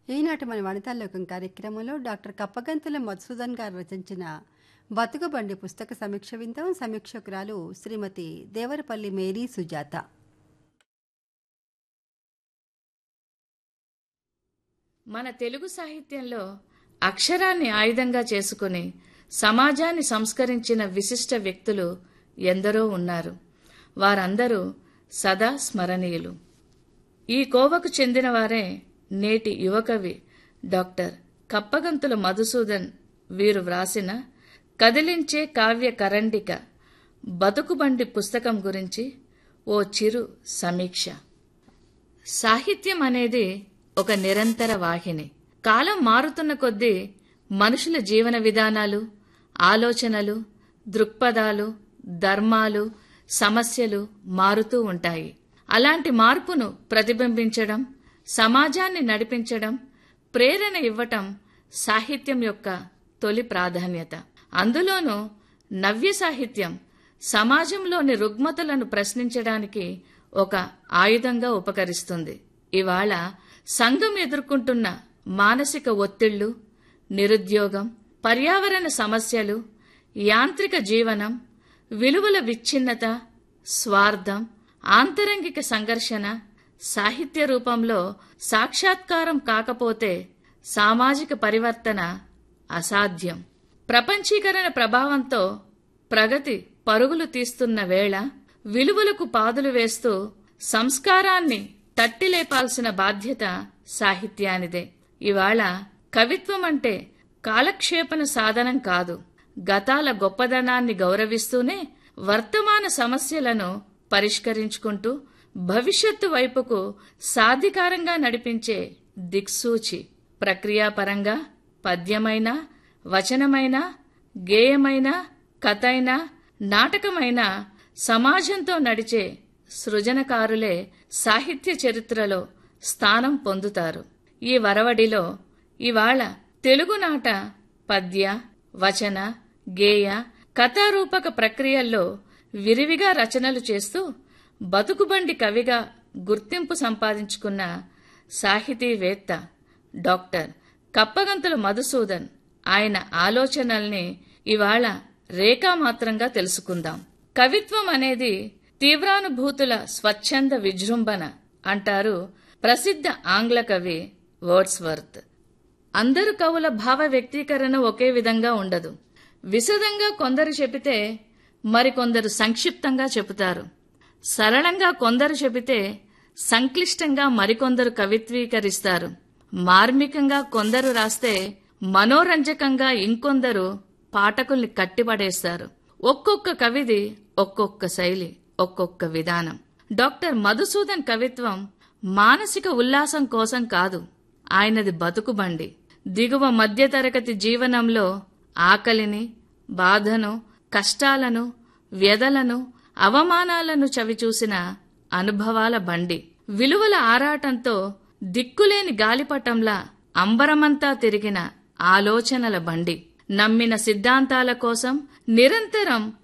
ఈనాటి మన వనితాలోకం కార్యక్రమంలో డాక్టర్ కప్పగంతుల మధుసూదన్ గారు రచించిన బతుకుబండి పుస్తక సమీక్ష విందాం సమీక్షకురాలు శ్రీమతి దేవరపల్లి మేరీ సుజాత మన తెలుగు సాహిత్యంలో అక్షరాన్ని ఆయుధంగా చేసుకుని సమాజాన్ని సంస్కరించిన విశిష్ట వ్యక్తులు ఎందరో ఉన్నారు వారందరూ సదా స్మరణీయులు ఈ కోవకు చెందినవారే నేటి యువకవి డాక్టర్ కప్పగంతుల మధుసూదన్ వీరు వ్రాసిన కదిలించే కావ్య కరండిక బతుకుబండి పుస్తకం గురించి ఓ చిరు సమీక్ష సాహిత్యం అనేది ఒక నిరంతర వాహిని కాలం మారుతున్న కొద్దీ మనుషుల జీవన విధానాలు ఆలోచనలు దృక్పథాలు ధర్మాలు సమస్యలు మారుతూ ఉంటాయి అలాంటి మార్పును ప్రతిబింబించడం సమాజాన్ని నడిపించడం ప్రేరణ ఇవ్వటం సాహిత్యం యొక్క తొలి ప్రాధాన్యత అందులోనూ నవ్య సాహిత్యం సమాజంలోని రుగ్మతలను ప్రశ్నించడానికి ఒక ఆయుధంగా ఉపకరిస్తుంది ఇవాళ సంఘం ఎదుర్కొంటున్న మానసిక ఒత్తిళ్లు నిరుద్యోగం పర్యావరణ సమస్యలు యాంత్రిక జీవనం విలువల విచ్ఛిన్నత స్వార్థం ఆంతరంగిక సంఘర్షణ సాహిత్య రూపంలో సాక్షాత్కారం కాకపోతే సామాజిక పరివర్తన అసాధ్యం ప్రపంచీకరణ ప్రభావంతో ప్రగతి పరుగులు తీస్తున్న వేళ విలువలకు పాదులు వేస్తూ సంస్కారాన్ని తట్టిలేపాల్సిన బాధ్యత సాహిత్యానిదే ఇవాళ కవిత్వం అంటే కాలక్షేపణ సాధనం కాదు గతాల గొప్పదనాన్ని గౌరవిస్తూనే వర్తమాన సమస్యలను పరిష్కరించుకుంటూ భవిష్యత్తు వైపుకు సాధికారంగా నడిపించే దిక్సూచి ప్రక్రియాపరంగా పద్యమైన వచనమైన గేయమైన కథైన నాటకమైన సమాజంతో నడిచే సృజనకారులే సాహిత్య చరిత్రలో స్థానం పొందుతారు ఈ వరవడిలో ఇవాళ తెలుగునాట పద్య వచన గేయ కథారూపక ప్రక్రియల్లో విరివిగా రచనలు చేస్తూ బతుకుబండి కవిగా గుర్తింపు సంపాదించుకున్న సాహితీవేత్త డాక్టర్ కప్పగంతుల మధుసూదన్ ఆయన ఆలోచనల్ని ఇవాళ రేఖామాత్రంగా తెలుసుకుందాం కవిత్వం అనేది తీవ్రానుభూతుల స్వచ్ఛంద విజృంభణ అంటారు ప్రసిద్ధ ఆంగ్ల కవి వర్డ్స్వర్త్ అందరు కవుల భావ వ్యక్తీకరణ ఒకే విధంగా ఉండదు విశదంగా కొందరు చెబితే మరికొందరు సంక్షిప్తంగా చెబుతారు సరళంగా కొందరు చెబితే సంక్లిష్టంగా మరికొందరు కవిత్వీకరిస్తారు మార్మికంగా కొందరు రాస్తే మనోరంజకంగా ఇంకొందరు పాఠకుల్ని కట్టిపడేస్తారు ఒక్కొక్క కవిది ఒక్కొక్క శైలి ఒక్కొక్క విధానం డాక్టర్ మధుసూదన్ కవిత్వం మానసిక ఉల్లాసం కోసం కాదు ఆయనది బతుకుబండి దిగువ మధ్యతరగతి జీవనంలో ఆకలిని బాధను కష్టాలను వ్యధలను అవమానాలను చవిచూసిన అనుభవాల బండి విలువల ఆరాటంతో దిక్కులేని గాలిపటంలా అంబరమంతా తిరిగిన ఆలోచనల బండి నమ్మిన సిద్ధాంతాల కోసం నిరంతరం